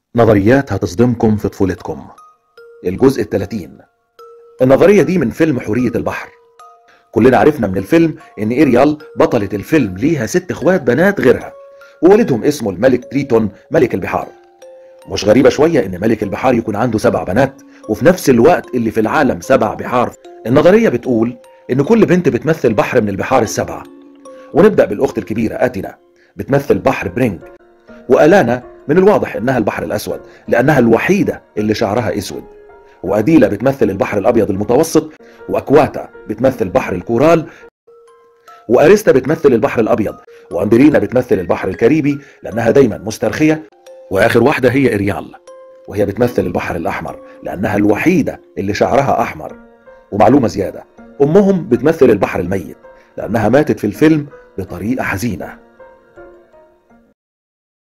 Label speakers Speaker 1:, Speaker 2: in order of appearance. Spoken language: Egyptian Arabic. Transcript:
Speaker 1: نظريات هتصدمكم في طفولتكم الجزء الثلاثين النظرية دي من فيلم حورية البحر كلنا عرفنا من الفيلم ان اريال بطلة الفيلم ليها ست اخوات بنات غيرها ووالدهم اسمه الملك تريتون ملك البحار مش غريبة شوية ان ملك البحار يكون عنده سبع بنات وفي نفس الوقت اللي في العالم سبع بحار النظرية بتقول ان كل بنت بتمثل بحر من البحار السبعة ونبدأ بالاخت الكبيرة اتنا بتمثل بحر برينج والانا من الواضح انها البحر الاسود لانها الوحيده اللي شعرها اسود واديلا بتمثل البحر الابيض المتوسط واكواتا بتمثل بحر الكورال واريستا بتمثل البحر الابيض واندرينا بتمثل البحر الكاريبي لانها دايما مسترخيه واخر واحده هي اريال وهي بتمثل البحر الاحمر لانها الوحيده اللي شعرها احمر ومعلومه زياده امهم بتمثل البحر الميت لانها ماتت في الفيلم بطريقه حزينه